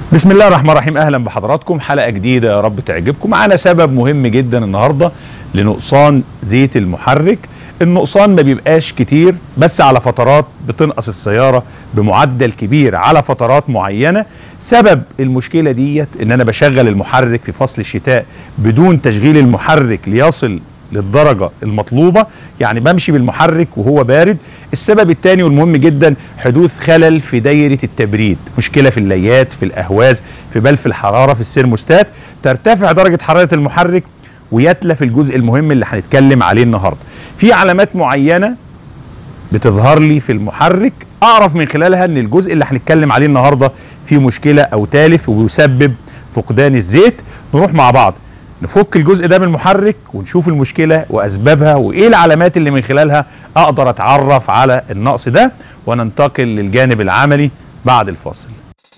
بسم الله الرحمن الرحيم اهلا بحضراتكم حلقه جديده يا رب تعجبكم معانا سبب مهم جدا النهارده لنقصان زيت المحرك النقصان ما بيبقاش كتير بس على فترات بتنقص السياره بمعدل كبير على فترات معينه سبب المشكله ديت ان انا بشغل المحرك في فصل الشتاء بدون تشغيل المحرك ليصل للدرجة المطلوبة يعني بمشي بالمحرك وهو بارد السبب الثاني والمهم جدا حدوث خلل في دايرة التبريد مشكلة في الليات في الأهواز في بلف الحرارة في السيرموستات ترتفع درجة حرارة المحرك ويتلف الجزء المهم اللي هنتكلم عليه النهاردة في علامات معينة بتظهر لي في المحرك أعرف من خلالها أن الجزء اللي هنتكلم عليه النهاردة فيه مشكلة أو تالف ويسبب فقدان الزيت نروح مع بعض نفك الجزء ده من المحرك ونشوف المشكلة وأسبابها وإيه العلامات اللي من خلالها أقدر أتعرف على النقص ده وننتقل للجانب العملي بعد الفاصل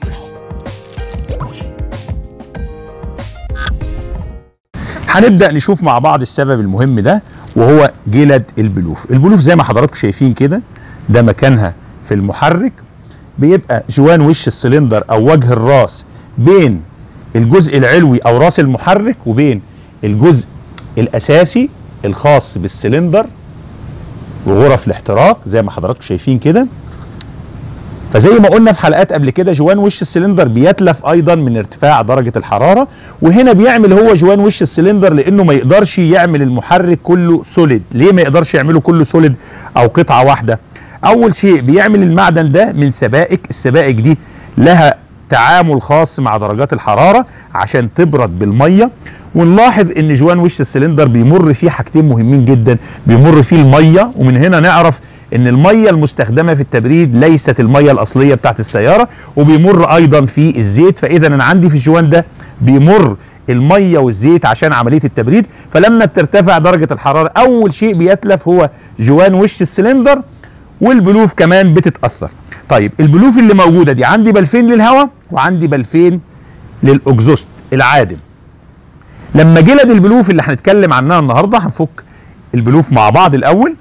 هنبدأ نشوف مع بعض السبب المهم ده وهو جلد البلوف البلوف زي ما حضراتكم شايفين كده ده مكانها في المحرك بيبقى جوان وش السلندر أو وجه الراس بين الجزء العلوي او راس المحرك وبين الجزء الاساسي الخاص بالسلندر وغرف الاحتراق زي ما حضراتكم شايفين كده فزي ما قلنا في حلقات قبل كده جوان وش السلندر بيتلف ايضا من ارتفاع درجه الحراره وهنا بيعمل هو جوان وش السلندر لانه ما يقدرش يعمل المحرك كله سوليد ليه ما يقدرش يعمله كله سوليد او قطعه واحده اول شيء بيعمل المعدن ده من سبائك السبائك دي لها تعامل خاص مع درجات الحرارة عشان تبرد بالمية ونلاحظ ان جوان وش السلندر بيمر فيه حاجتين مهمين جدا بيمر فيه المية ومن هنا نعرف ان المية المستخدمة في التبريد ليست المية الاصلية بتاعت السيارة وبيمر ايضا في الزيت فاذا انا عندي في الجوان ده بيمر المية والزيت عشان عملية التبريد فلما بترتفع درجة الحرارة اول شيء بيتلف هو جوان وش السلندر والبلوف كمان بتتأثر طيب البلوف اللي موجوده دي عندي بلفين للهواء وعندي بلفين للاكزوست العادم لما جلد البلوف اللي هنتكلم عنها النهارده هنفك البلوف مع بعض الاول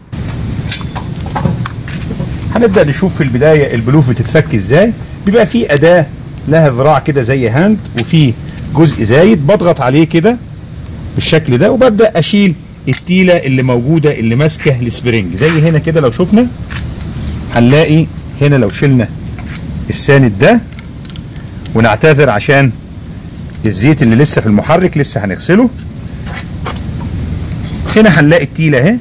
هنبدا نشوف في البدايه البلوف بتتفك ازاي بيبقى في اداه لها ذراع كده زي هاند وفي جزء زايد بضغط عليه كده بالشكل ده وببدا اشيل التيله اللي موجوده اللي ماسكه السبرينج زي هنا كده لو شفنا هنلاقي هنا لو شلنا الساند ده ونعتذر عشان الزيت اللي لسه في المحرك لسه هنغسله هنا هنلاقي التيله اهي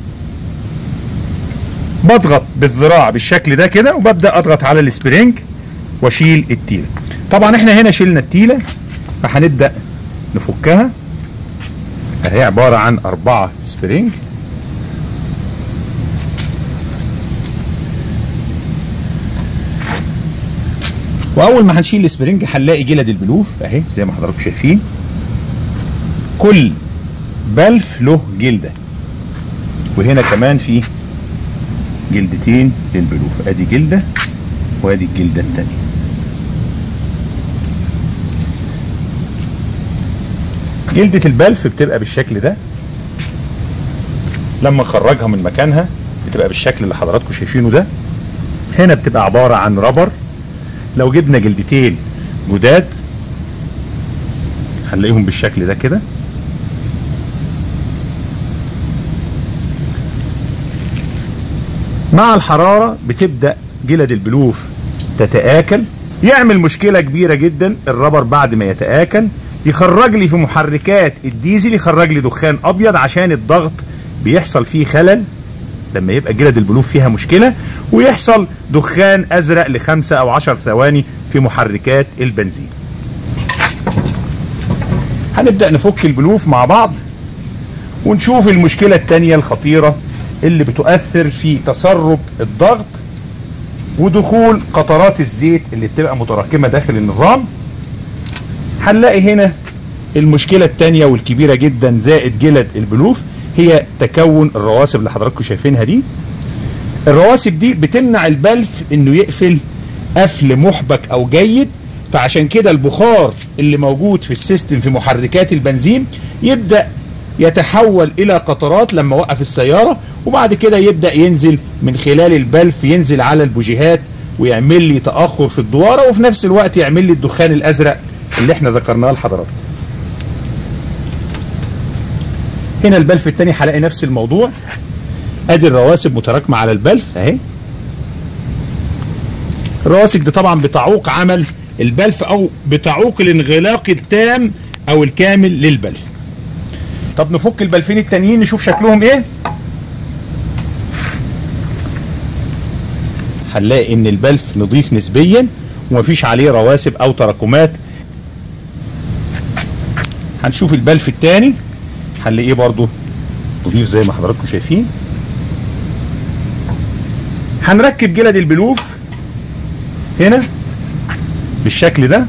بضغط بالذراع بالشكل ده كده وببدا اضغط على السبرينج واشيل التيله طبعا احنا هنا شلنا التيله فهنبدا نفكها اهي عباره عن اربعه سبرينج واول ما هنشيل السبرينج هنلاقي جلد البلوف اهي زي ما حضراتكم شايفين كل بلف له جلده وهنا كمان في جلدتين للبلوف ادي جلده وادي الجلده الثانيه جلده البلف بتبقى بالشكل ده لما نخرجها من مكانها بتبقى بالشكل اللي حضراتكم شايفينه ده هنا بتبقى عباره عن رابر لو جبنا جلدتين جداد هنلاقيهم بالشكل ده كده مع الحرارة بتبدأ جلد البلوف تتآكل يعمل مشكلة كبيرة جدا الربر بعد ما يتآكل يخرج لي في محركات الديزل يخرج لي دخان أبيض عشان الضغط بيحصل فيه خلل لما يبقى جلد البلوف فيها مشكلة ويحصل دخان أزرق لخمسة أو عشر ثواني في محركات البنزين هنبدأ نفك البلوف مع بعض ونشوف المشكلة التانية الخطيرة اللي بتؤثر في تسرب الضغط ودخول قطرات الزيت اللي بتبقى متراكمة داخل النظام هنلاقي هنا المشكلة التانية والكبيرة جدا زائد جلد البلوف هي تكون الرواسب اللي حضراتكم شايفينها دي الرواسب دي بتمنع البلف انه يقفل قفل محبك او جيد فعشان كده البخار اللي موجود في السيستم في محركات البنزين يبدا يتحول الى قطرات لما وقف السياره وبعد كده يبدا ينزل من خلال البلف ينزل على البوجيهات ويعمل لي تاخر في الدواره وفي نفس الوقت يعمل لي الدخان الازرق اللي احنا ذكرناه لحضراتكم هنا البلف الثاني هلاقي نفس الموضوع ادي الرواسب متراكمه على البلف اهي الرواسب دي طبعا بتعوق عمل البلف او بتعوق الانغلاق التام او الكامل للبلف طب نفك البلفين التانيين نشوف شكلهم ايه هنلاقي ان البلف نظيف نسبيا ومفيش عليه رواسب او تراكمات هنشوف البلف التاني هنلاقيه برضو نظيف زي ما حضراتكم شايفين هنركب جلد البلوف هنا بالشكل ده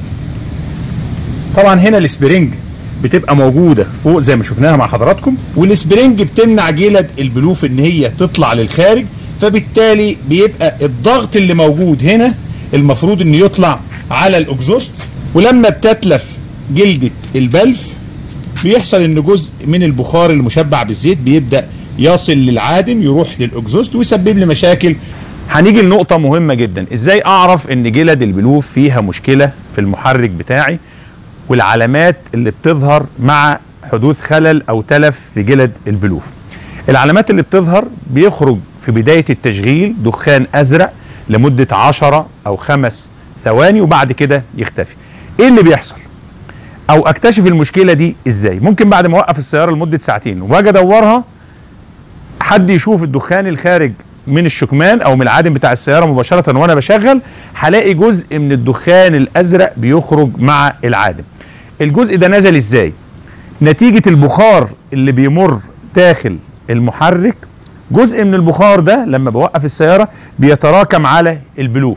طبعا هنا السبرينج بتبقى موجوده فوق زي ما شفناها مع حضراتكم والسبرينج بتمنع جلد البلوف ان هي تطلع للخارج فبالتالي بيبقى الضغط اللي موجود هنا المفروض انه يطلع على الاكزوست ولما بتتلف جلده البلف بيحصل ان جزء من البخار المشبع بالزيت بيبدا يصل للعادم يروح للاكزوست ويسبب لي مشاكل هنيجي لنقطة مهمة جدا ازاي اعرف ان جلد البلوف فيها مشكلة في المحرك بتاعي والعلامات اللي بتظهر مع حدوث خلل او تلف في جلد البلوف العلامات اللي بتظهر بيخرج في بداية التشغيل دخان ازرق لمدة عشرة او خمس ثواني وبعد كده يختفي ايه اللي بيحصل او اكتشف المشكلة دي ازاي ممكن بعد ما اوقف السيارة لمدة ساعتين واجي ادورها حد يشوف الدخان الخارج من الشكمان او من العادم بتاع السياره مباشره وانا بشغل هلاقي جزء من الدخان الازرق بيخرج مع العادم الجزء ده نزل ازاي نتيجه البخار اللي بيمر داخل المحرك جزء من البخار ده لما بوقف السياره بيتراكم على البلوف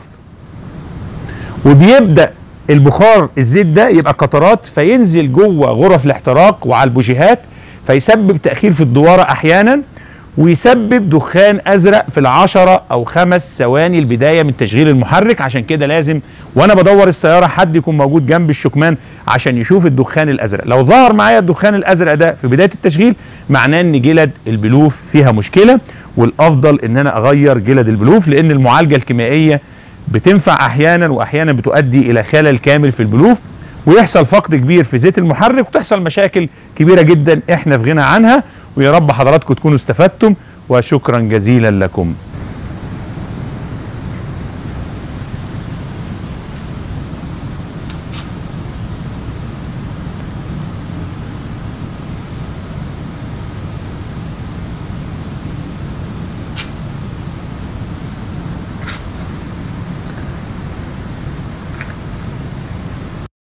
وبيبدا البخار الزيت ده يبقى قطرات فينزل جوه غرف الاحتراق وعلى البوجيهات فيسبب تاخير في الدواره احيانا ويسبب دخان ازرق في العشرة او خمس ثواني البدايه من تشغيل المحرك عشان كده لازم وانا بدور السياره حد يكون موجود جنب الشكمان عشان يشوف الدخان الازرق لو ظهر معايا الدخان الازرق ده في بدايه التشغيل معناه ان جلد البلوف فيها مشكله والافضل ان انا اغير جلد البلوف لان المعالجه الكيميائيه بتنفع احيانا واحيانا بتؤدي الى خلل كامل في البلوف ويحصل فقد كبير في زيت المحرك وتحصل مشاكل كبيره جدا احنا في غنى عنها ويا رب حضراتكم تكونوا استفدتم وشكرا جزيلا لكم